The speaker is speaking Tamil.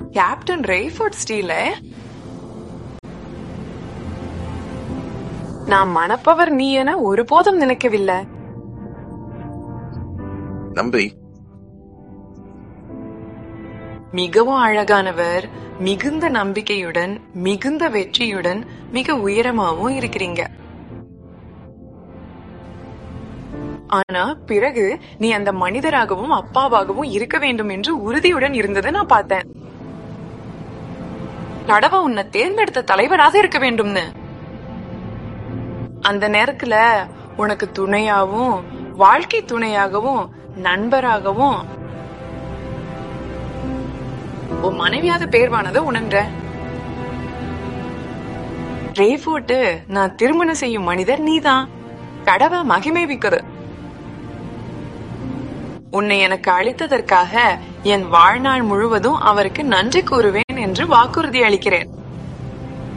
கேப்டன் ரேஃபோர்ட் ஸ்டீல நான் மணப்பவர் நீ என ஒருபோதும் நினைக்கவில்லை நம்பி மிகவும் அழகானவர் மிகுந்த நம்பிக்கையுடன் மிகுந்த வெற்றியுடன் மிக உயரமாவும் இருக்கிறீங்க ஆனா பிறகு நீ அந்த மனிதராகவும் அப்பாவாகவும் இருக்க வேண்டும் என்று உறுதியுடன் இருந்ததை நான் பார்த்தேன் கடவுள் உன்னை தேர்ந்தெடுத்த தலைவராக இருக்க வேண்டும்னு அந்த நேரத்துல உனக்கு துணையாவும் வாழ்க்கை துணையாகவும் நண்பராகவும் உன் மனைவியாத பேர்வானதை உணர்ற ரேஃபோர்ட்டு நான் திருமணம் செய்யும் மனிதர் நீதான் கடவை மகிமைவிக்குது உன்னை எனக்கு அளித்ததற்காக என் வாழ்நாள் முழுவதும் அவருக்கு நன்றி கூறுவேன் என்று வாக்குறுதி அளிக்கிறேன்